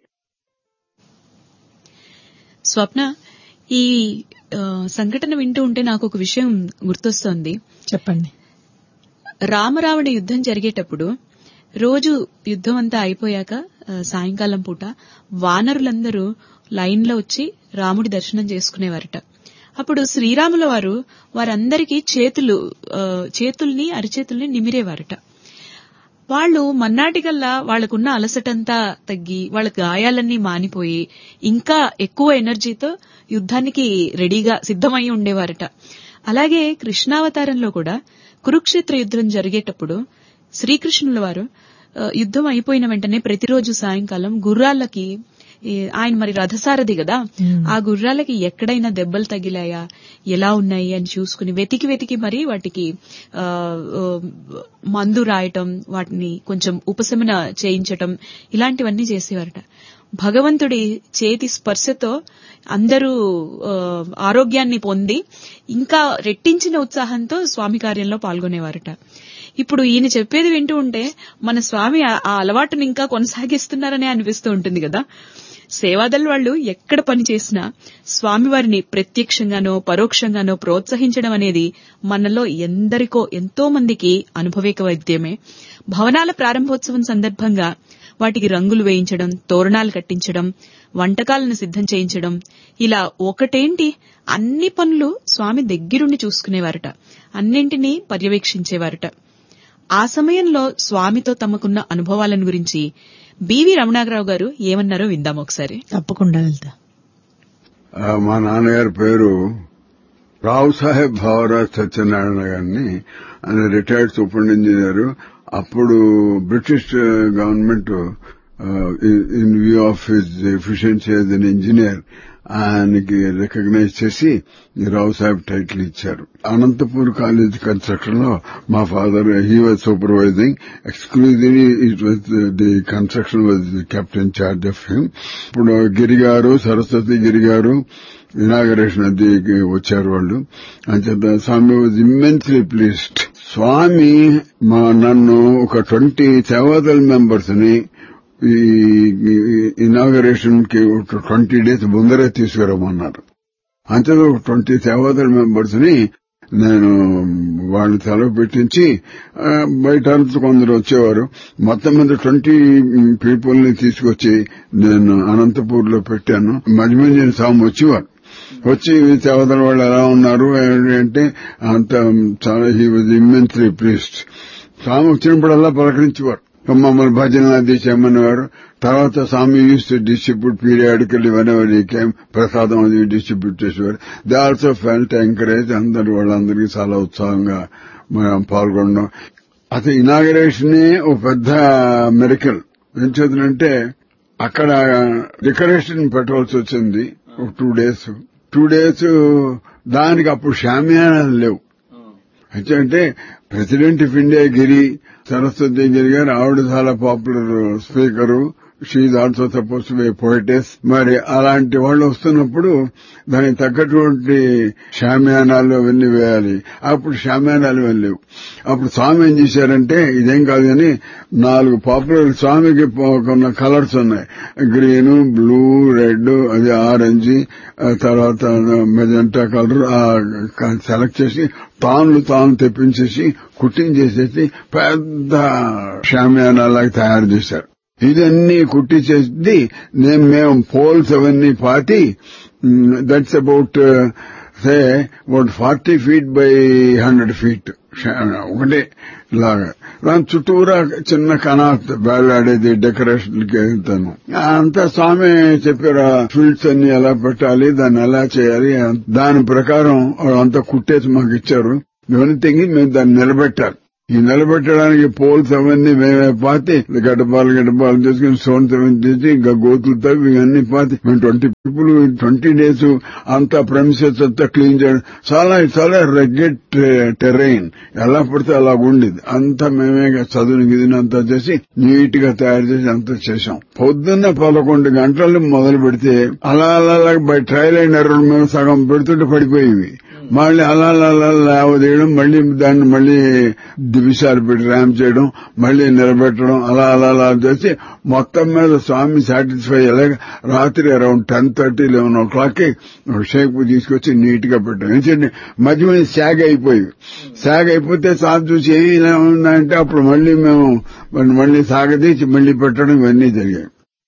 స్వప్న ఈ ఆ, సంఘటన వింటూ ఉంటే నాకు ఒక విషయం గుర్తొస్తోంది చెప్పండి రామరావణ యుద్ధం జరిగేటప్పుడు రోజు యుద్ధం అంతా అయిపోయాక ఆ, సాయంకాలం పూట వానరులందరూ లైన్లో వచ్చి రాముడి దర్శనం చేసుకునేవారట అప్పుడు శ్రీరాముల వారు వారందరికీ చేతులు ఆ, చేతుల్ని అరిచేతుల్ని నిమిరేవారట వాళ్ళు మన్నాటికల్లా వాళ్ళకున్న అలసటంతా తగ్గి వాళ్ళ గాయాలన్నీ మానిపోయి ఇంకా ఎక్కువ ఎనర్జీతో యుద్ధానికి రెడీగా సిద్ధమై ఉండేవారట అలాగే కృష్ణావతారంలో కూడా కురుక్షేత్ర యుద్ధం జరిగేటప్పుడు శ్రీకృష్ణుల వారు ఆ, యుద్ధం అయిపోయిన వెంటనే ప్రతిరోజు సాయంకాలం గుర్రాలకి ఈ, ఆయన మరి రథసారథి కదా ఆ గుర్రాలకి ఎక్కడైనా దెబ్బలు తగిలాయా ఎలా ఉన్నాయి అని చూసుకుని వెతికి వెతికి మరి వాటికి ఆ, ఆ, మందు రాయటం వాటిని కొంచెం ఉపశమన చేయించటం ఇలాంటివన్నీ చేసేవారట భగవంతుడి చేతి స్పర్శతో అందరూ ఆ, ఆరోగ్యాన్ని పొంది ఇంకా రెట్టించిన ఉత్సాహంతో స్వామి కార్యంలో పాల్గొనేవారట ఇప్పుడు ఈయన చెప్పేది వింటూ ఉంటే మన స్వామి ఆ ఆ అలవాటుని ఇంకా కొనసాగిస్తున్నారనే అనిపిస్తూ ఉంటుంది కదా సేవాదల్ వాళ్ళు ఎక్కడ పని చేసినా స్వామివారిని ప్రత్యక్షంగానో పరోక్షంగానో ప్రోత్సహించడం అనేది మనలో ఎందరికో ఎంతో మందికి అనుభవేక వైద్యమే భవనాల ప్రారంభోత్సవం సందర్భంగా వాటికి రంగులు వేయించడం తోరణాలు కట్టించడం వంటకాలను సిద్ధం చేయించడం ఇలా ఒకటేంటి అన్ని పనులు స్వామి దగ్గరుండి చూసుకునేవారట అన్నింటినీ పర్యవేక్షించేవారట ఆ సమయంలో స్వామితో తమకున్న అనుభవాలను గురించి బివి రమణాగరావు గారు ఏమన్నారో విందాం ఒకసారి తప్పకుండా వెళ్తా ఆ, మా నాన్నగారి పేరు రావు సాహెబ్ భావరాజ్ సత్యనారాయణ గారిని ఆయన రిటైర్డ్ సూపర్ ఇంజనీర్ అప్పుడు British government in view of his efficiency as an engineer ఆయనకి రికగ్నైజ్ చేసి ఈ రావు సాహెబ్ టైటిల్ ఇచ్చారు అనంతపూర్ కాలేజ్ కన్స్ట్రక్షన్ లో మా father he was supervising exclusively it was the construction was captain charge of him ఇప్పుడు గిరి గారు సరస్వతి గిరి గారు ఇనాగరేషన్ అది వచ్చారు వాళ్ళు అంచేత స్వామి వాజ్ ఇమ్మెన్స్లీ ప్లీస్డ్ స్వామి మా నన్ను ఒక ట్వంటీ సేవాదల్ మెంబర్స్ ని ఈ ఇనాగరేషన్ కి ఒక ట్వంటీ డేస్ ముందరే తీసుకురమ్మన్నారు అంతే ఒక ట్వంటీ సేవాదల్ మెంబర్స్ ని నేను వాళ్ళు సెలవు పెట్టించి ఆ, బయట అంతా కొందరు వచ్చేవారు మొత్తం మీద ట్వంటీ పీపుల్ ని తీసుకొచ్చి నేను అనంతపూర్ లో పెట్టాను మధ్య స్వామి వచ్చేవారు వచ్చి సేవదల వాళ్ళు ఎలా ఉన్నారు ఏంటి అంటే అంత చాలా he was immensely pleased Swami వచ్చినప్పుడల్లా పలకరించేవారు మమ్మల్ని భజన అది చేయమనేవారు తర్వాత Swami used to distribute periodical ఇవన్నీ కేమ్ ప్రసాదం అది డిస్ట్రిబ్యూట్ చేసేవారు దే ఆల్సో ఫెల్ట్ ఎంకరేజ్ అందరు వాళ్ళందరికీ చాలా ఉత్సాహంగా మనం పాల్గొనడం అసలు ఇనాగరేషన్ ఒక పెద్ద మెరికల్ ఏం చేద్దంటే అక్కడ డెకరేషన్ పెట్టవలసి వచ్చింది ఒక టూ డేస్ టూ డేస్ దానికి అప్పుడు షామియానాలు లేవు అంటే president of India Giri Saraswati Giri గారు ఆవిడ చాలా popular speaker she also suppose be poetess మరి అలాంటి వాళ్ళు వస్తున్నప్పుడు దానికి తగ్గటువంటి షామ్యానాలు అవన్నీ వేయాలి అప్పుడు షామ్యానాలు వెళ్ళలేవు అప్పుడు స్వామి ఏం చేశారంటే ఇదేం కాదు కానీ నాలుగు పాపులర్ స్వామికి కొన్ని కలర్స్ ఉన్నాయి గ్రీన్ బ్లూ రెడ్ అది ఆరెంజ్ తర్వాత మెజెంటా కలర్ సెలెక్ట్ చేసి తాన్లు తాను తెప్పించేసి కుట్టించేసేసి పెద్ద షామ్యానాలాగా తయారు చేశారు ఇదన్నీ కుట్టించేసి నేను మేము పోల్స్ అవన్నీ పాతి that's about say about forty feet by hundred feet ఒకటే లాగా దాని చుట్టూరా చిన్న కనాత్ వేలాడేది డెకరేషన్కి వెళ్తాను అంతా స్వామి చెప్పారు ఫీల్డ్స్ అన్ని ఎలా పెట్టాలి దాన్ని ఎలా చేయాలి దాని ప్రకారం అంతా కుట్టేసి మాకు ఇచ్చారు ఇవన్నీ తెగి మేము దాన్ని నిలబెట్టాలి ఈ నిలబెట్టడానికి పోల్స్ అవన్నీ మేమే పాతి గడ్డపాలు గడ్డపాలు చేసుకుని స్టోన్స్ అవన్నీ చేసి ఇంకా గోతులు తవ్వి ఇవన్నీ పాతి మేము ట్వంటీ పీపుల్ ట్వంటీ డేస్ అంతా ప్రెమిసెస్ అంతా క్లీన్ చేయడం చాలా చాలా రెగ్గెట్ టెరైన్ ఎలా పడితే అలా ఉండేది అంతా మేమే చదువుని గిదిని అంతా చేసి నీట్ గా తయారు చేసి అంతా చేశాం పొద్దున్న పదకొండు గంటలు మొదలు పెడితే అలా అలా అలా బై ట్రయల్ అయిన ఎర్రలు మేము సగం పెడుతుంటే పడిపోయేవి మళ్ళీ అలా అలా అలా లేవదీయడం మళ్ళీ దాన్ని మళ్ళీ దివిసారి పెట్టి ర్యాంప్ చేయడం మళ్ళీ నిలబెట్టడం అలా అలా అలా చేసి మొత్తం మీద స్వామి సాటిస్ఫై అయ్యేలాగా రాత్రి around ten thirty eleven o'clock కి షేప్ తీసుకొచ్చి నీట్ గా పెట్టాం ఎందుకంటే మధ్య మధ్య శాగ్ అయిపోయి శాగ్ అయిపోతే సాగు చూసి ఏమి ఇలా ఉందంటే అప్పుడు మళ్ళీ మేము మళ్ళీ సాగదీసి మళ్ళీ పెట్టడం ఇవన్నీ జరిగాయి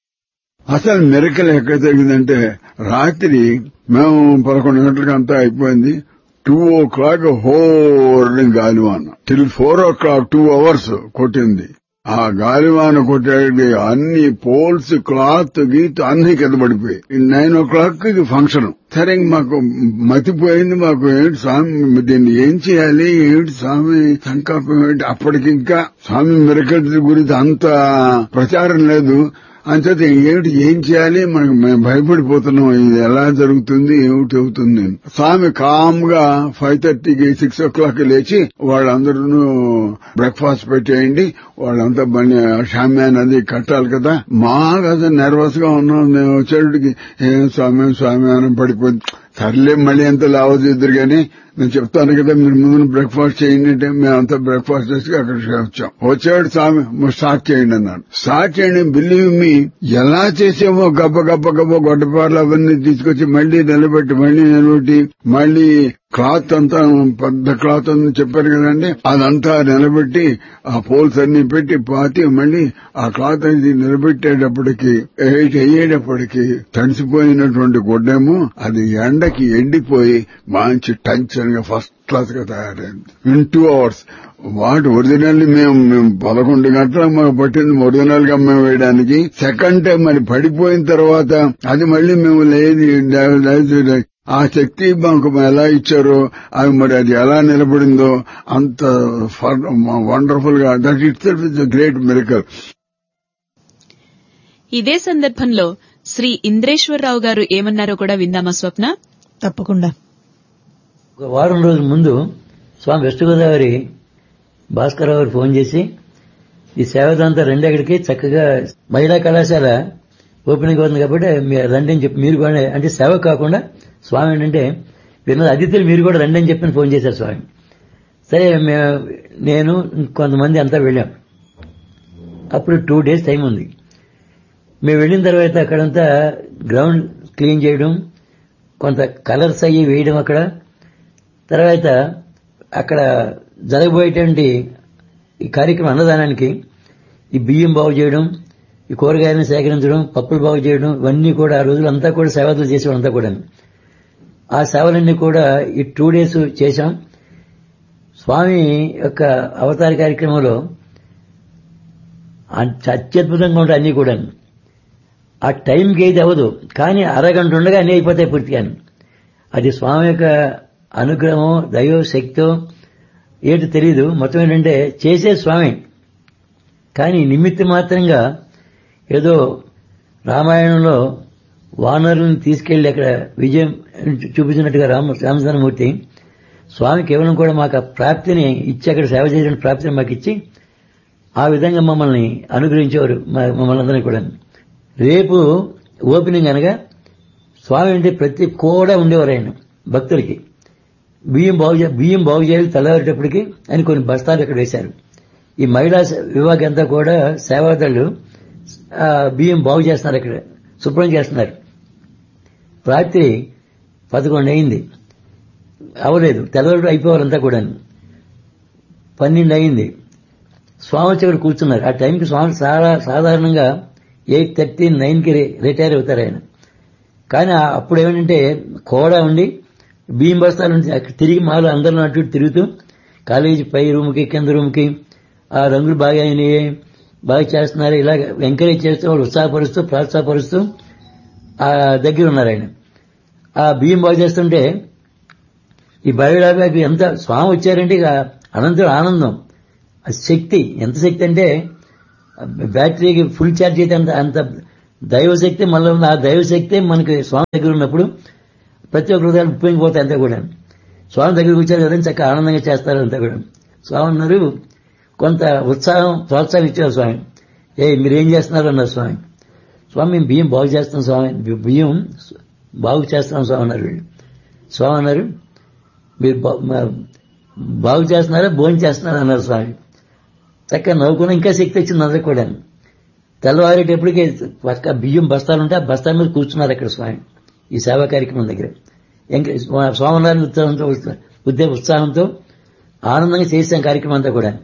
అసలు మెరకలు ఎక్కడ జరిగిందంటే రాత్రి మేము పదకొండు గంటలకు అంతా అయిపోయింది టూ ఓ క్లాక్ హోర్ని గాలివాన till four o'clock two hours కొట్టింది ఆ గాలివాన కొట్టేది అన్ని పోల్స్ క్లాత్ గీత్ అన్ని కింద పడిపోయి నైన్ ఓ క్లాక్ ఇది ఫంక్షన్ సరే ఇంక మాకు మతిపోయింది మాకు ఏంటి స్వామి దీన్ని ఏం చేయాలి ఏంటి స్వామి సంకల్పం ఏంటి అప్పటికి ఇంకా స్వామి మిరకల్స్ గురించి అంత ప్రచారం లేదు అంచేత ఏమిటి ఏం చేయాలి మనకు మేము భయపడిపోతున్నాం ఇది ఎలా జరుగుతుంది ఏమిటి అవుతుంది అని. స్వామి కామ్ గా ఫైవ్ థర్టీకి సిక్స్ ఓ క్లాక్ లేచి వాళ్ళందరూ బ్రేక్ఫాస్ట్ పెట్టేయండి వాళ్ళంతా బండి షామ్యాన్ అది కట్టాలి కదా మాకు అసలు నర్వస్ గా ఉన్నాం మేము వచ్చేటికి ఏం స్వామి స్వామి అని పడిపోయింది సర్లే మళ్ళీ ఎంత లావద్దు కానీ నేను చెప్తాను కదా మీరు ముందు బ్రేక్ఫాస్ట్ చేయండి అంటే మేమంతా బ్రేక్ఫాస్ట్ చేసి అక్కడికి వచ్చాం వచ్చాడు స్వామి "మరి స్టార్ట్ చేయండి అన్నాడు స్టార్ట్ చేయండి బిలీవ్ మీ ఎలా చేసామో గబ్బ గబ్బ గబ్బ గొడ్డపార్లు అవన్నీ తీసుకొచ్చి మళ్ళీ నిలబెట్టి మళ్ళీ నిలబెట్టి మళ్ళీ క్లాత్ అంతా పెద్ద క్లాత్ అని చెప్పారు కదండి అదంతా నిలబెట్టి ఆ పోల్స్ అన్ని పెట్టి పాతి మళ్ళీ ఆ క్లాత్ అనేది నిలబెట్టేటప్పటికి ఎయిట్ అయ్యేటప్పటికి తడిసిపోయినటువంటి గుడ్డేమో అది ఎండకి ఎండిపోయి మంచి టంచన్ గా ఫస్ట్ క్లాస్ గా తయారైంది ఇన్ టూ అవర్స్ వాటి ఒరిజినల్లీ మేము మేము పదకొండు గంటలకు మాకు పట్టింది ఒరిజినల్ గా మేము వేయడానికి సెకండ్ టైం మరి పడిపోయిన తర్వాత అది మళ్ళీ మేము లేదు లేదు ఆ శక్తి మాకు ఎలా ఇచ్చారో అవి మరి అది ఎలా నిలబడిందో అంత వండర్ఫుల్ గా that itself is great miracle ఇదే సందర్భంలో శ్రీ ఇంద్రేశ్వరరావు గారు ఏమన్నారో కూడా విందామా స్వప్న తప్పకుండా ఒక వారం రోజుల ముందు స్వామి వెస్ట్ గోదావరి భాస్కర్ గారు ఫోన్ చేసి ఈ సేవదంతా రండి అక్కడికి చక్కగా మహిళా కళాశాల ఓపెనింగ్ అవుతుంది కాబట్టి మీరు రండి అని చెప్పి మీరు కూడా అంటే సేవ కాకుండా స్వామి ఏంటంటే విన్న అతిథులు మీరు కూడా రండి అని చెప్పి ఫోన్ చేశారు స్వామి సరే మేము నేను కొంతమంది అంతా వెళ్ళాం అప్పుడు టూ డేస్ టైం ఉంది మేము వెళ్ళిన తర్వాత అక్కడంతా గ్రౌండ్ క్లీన్ చేయడం కొంత కలర్స్ అయ్యి వేయడం అక్కడ తర్వాత అక్కడ జరగబోయేటువంటి ఈ కార్యక్రమం అన్నదానానికి ఈ బియ్యం బాగు చేయడం ఈ కూరగాయలను సేకరించడం పప్పులు బాగు చేయడం ఇవన్నీ కూడా ఆ రోజులు అంతా కూడా సేవలు చేసేవాళ్ళంతా కూడా ఆ సేవలన్నీ కూడా ఈ టూ డేస్ చేశాం స్వామి యొక్క అవతార కార్యక్రమంలో అత్యద్భుతంగా ఉంటాయి అన్ని కూడా ఆ టైంకి ఏది అవ్వదు కానీ అరగంట ఉండగా అన్ని అయిపోతాయి పూర్తిగా అది స్వామి యొక్క అనుగ్రహం దైవ శక్తో ఏంటో తెలియదు మొత్తం ఏంటంటే చేసే స్వామి కానీ నిమిత్త మాత్రంగా ఏదో రామాయణంలో వానరులను తీసుకెళ్లి అక్కడ విజయం చూపించినట్టుగా రామ రామచంద్రమూర్తి స్వామి కేవలం కూడా మాకు ఆ ప్రాప్తిని ఇచ్చి అక్కడ సేవ చేసిన ప్రాప్తిని మాకు ఇచ్చి ఆ విధంగా మమ్మల్ని అనుగ్రహించేవారు మమ్మల్ని అందరినీ కూడా రేపు ఓపెనింగ్ అనగా స్వామి అంటే ప్రతి కూడా ఉండేవారు ఆయన భక్తులకి బియ్యం బాగు చే- బియ్యం బాగు చేయాలి తెల్లవారేటప్పటికి అని కొన్ని బస్తాలు ఇక్కడ వేశారు ఈ మహిళా సే- విభాగం అంతా కూడా సేవాదళ్ళు ఆ, బియ్యం బాగు చేస్తున్నారు ఇక్కడ శుభ్రం చేస్తున్నారు రాత్రి పదకొండు అయింది అవలేదు తెల్లవారు అయిపోవాలంతా కూడా పన్నెండు అయింది స్వామి వచ్చి ఇక్కడ కూర్చున్నారు ఆ టైంకి స్వామి చాలా సాధారణంగా ఎయిట్ థర్టీ నైన్కి రిటైర్ అవుతారు ఆయన కానీ ఆ- అప్పుడు ఏమంటే కోడా ఉండి బియ్యం బస్తాలు ఉంటే అక్కడ తిరిగి మాలో అందరిలో అటు ఇటు తిరుగుతూ కాలేజీ పై రూమ్కి కింద రూమ్కి ఆ రంగులు బాగా అయినాయి బాగా చేస్తున్నారు ఇలాగ ఎంకరేజ్ చేస్తూ వాళ్ళు ఉత్సాహపరుస్తూ ప్రోత్సాహపరుస్తూ ఆ దగ్గర ఉన్నారు ఆయన ఆ బియ్యం బాగు చేస్తుంటే ఈ బయోడాబీ ఎంత స్వామి వచ్చారంటే ఇక అనంతరం ఆనందం ఆ శక్తి ఎంత శక్తి అంటే బ్యాటరీకి ఫుల్ ఛార్జ్ అయితే అంత అంత దైవశక్తి మళ్ళీ ఉంది. ఆ దైవశక్తి మనకి స్వామి దగ్గర ఉన్నప్పుడు ప్రతి ఒక్క హృదయాలు ఉప్పొంగిపోతాయి అంతా కూడా స్వామి దగ్గరికి వచ్చారు కదా చక్కగా ఆనందంగా చేస్తారు అంతా కూడా స్వామి అన్నారు కొంత ఉత్సాహం ప్రోత్సాహం ఇచ్చారు స్వామి ఏ మీరేం చేస్తున్నారు అన్నారు స్వామి స్వామి మేము బియ్యం బాగు చేస్తాం స్వామి బి- బియ్యం బాగు చేస్తాం స్వామి అన్నారు వీళ్ళు స్వామి అన్నారు మీరు బా- మా- బాగు చేస్తున్నారా భోజనం చేస్తున్నారా అన్నారు స్వామి చక్కగా నవ్వుకుని ఇంకా శక్తి వచ్చింది అందరికి కూడా తెల్లవారేటప్పటికి పక్క బియ్యం బస్తాలు ఉంటే ఆ బస్తాల మీద కూర్చున్నారు అక్కడ స్వామి ఈ సేవా కార్యక్రమం దగ్గర ఇంకా స్వామివారిని ఉత్సాహంతో ఉద్దే ఉత్సాహంతో ఆనందంగా చేసాం కార్యక్రమం అంతా కూడా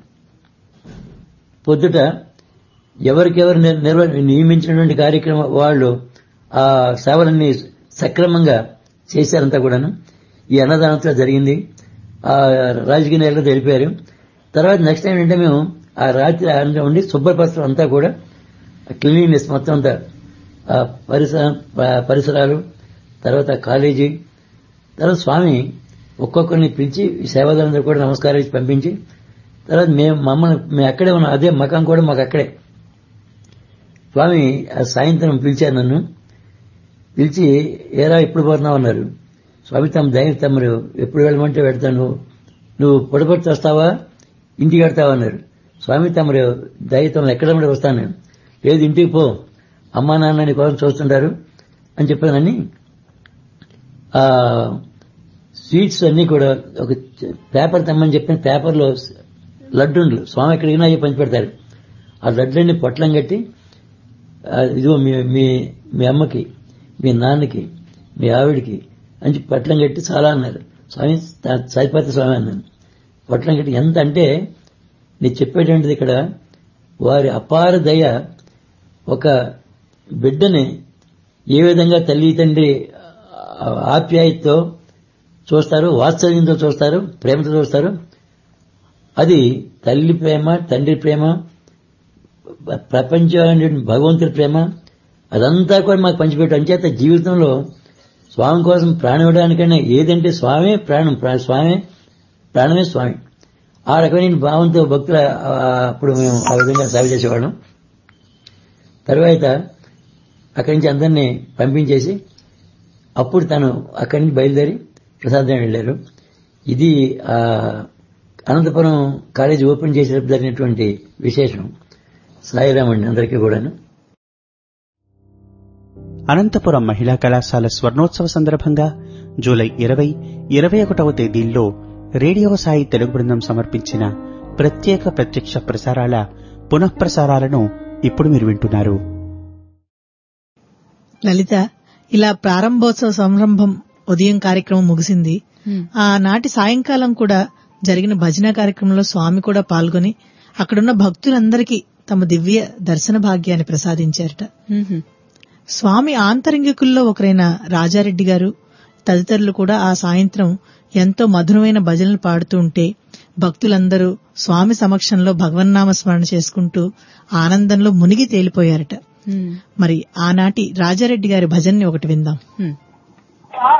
పొద్దుట ఎవరికెవరు నిర్- నిర్వ నియమించినటువంటి కార్యక్రమం వాళ్ళు ఆ సేవలన్నీ సక్రమంగా చేశారంతా కూడాను ఈ అన్నదానంతో జరిగింది ఆ రాజకీయ నేలలో తెలిపారు తర్వాత నెక్స్ట్ టైం ఏంటంటే మేము ఆ రాత్రి ఆనందం ఉండి శుభ్రపరచడం అంతా కూడా క్లీనినెస్ మొత్తం అంతా ఆ పరిసర ప- పరిసరాలు తర్వాత కాలేజీ తర్వాత స్వామి ఒక్కొక్కరిని పిలిచి ఈ సేవాదారులందరూ కూడా నమస్కారం ఇచ్చి పంపించి తర్వాత మేము మమ్మల్ని మేము అక్కడే ఉన్నాం అదే మకాం కూడా మాకు అక్కడే స్వామి ఆ సాయంత్రం పిలిచారు నన్ను పిలిచి ఏరా ఎప్పుడు పోతున్నావు అన్నారు స్వామి తమ దయ తమరు ఎప్పుడు వెళ్ళమంటే వెళ్తాను నువ్వు పొడపడితే వస్తావా ఇంటికి వెళ్తావా అన్నారు స్వామి తమరు దయ తమరు ఎక్కడ ఉండి వస్తాను నేను లేదు ఇంటికి పో అమ్మా నాన్న నీ కోసం చూస్తుంటారు అని చెప్పానని ఆ స్వీట్స్ అన్ని కూడా ఒక చ- పేపర్ తెమ్మని చెప్పిన పేపర్లో లడ్డుండ్లు స్వామి ఎక్కడికి అయ్యి పంచి పెడతారు ఆ లడ్లన్నీ పొట్లం కట్టి ఆ, ఇదిగో మీ మీ మీ అమ్మకి మీ నాన్నకి మీ ఆవిడికి అని చెప్పి పొట్లం కట్టి చాలా అన్నారు స్వామి తా- సాయిపాతి స్వామి అన్నాను పొట్లం కట్టి ఎంత అంటే నేను చెప్పేటువంటిది ఇక్కడ వారి అపార దయ ఒక బిడ్డని ఏ విధంగా తల్లి తండ్రి ఆ, ఆప్యాయతతో చూస్తారు వాత్సల్యంతో చూస్తారు ప్రేమతో చూస్తారు అది తల్లి ప్రేమ తండ్రి ప్రేమ ప్రపంచాన్ని భగవంతుడి ప్రేమ అదంతా కూడా మాకు పంచిపెట్టు అంచేత జీవితంలో స్వామి కోసం ప్రాణం ఇవ్వడానికైనా ఏదంటే స్వామే ప్రాణం ప్రా- స్వామే ప్రాణమే స్వామి ఆ రకమైన భావంతో భక్తుల ఆ, అప్పుడు మేము ఆ విధంగా సేవ చేసేవాళ్ళం తర్వాత అక్కడి నుంచి అందరినీ పంపించేసి అప్పుడు తను అక్కడి నుంచి బయలుదేరి ప్రసాదం వెళ్ళారు ఇది ఆ అనంతపురం కాలేజీ ఓపెన్ చేసేటప్పుడు జరిగినటువంటి విశేషం సాయిరామ్ అండి అందరికీ కూడాను అనంతపురం మహిళా కళాశాల స్వర్ణోత్సవ సందర్భంగా జూలై ఇరవై ఇరవై ఒకటవ తేదీల్లో రేడియో సాయి తెలుగు బృందం సమర్పించిన ప్రత్యేక ప్రత్యక్ష ప్రసారాల పునఃప్రసారాలను ఇప్పుడు మీరు వింటున్నారు లలిత ఇలా ప్రారంభోత్సవ సంరంభం ఉదయం కార్యక్రమం ముగిసింది ఆనాటి సాయంకాలం కూడా జరిగిన భజన కార్యక్రమంలో స్వామి కూడా పాల్గొని అక్కడున్న భక్తులందరికీ తమ దివ్య దర్శన భాగ్యాన్ని ప్రసాదించారట స్వామి ఆంతరంగికుల్లో ఒకరైన రాజారెడ్డి గారు తదితరులు కూడా ఆ సాయంత్రం ఎంతో మధురమైన భజనలు పాడుతూ ఉంటే భక్తులందరూ స్వామి సమక్షంలో భగవన్నామ స్మరణ చేసుకుంటూ ఆనందంలో మునిగి తేలిపోయారట మరి ఆనాటి రాజారెడ్డి గారి భజన్ని ఒకటి విందాం హ్మ్.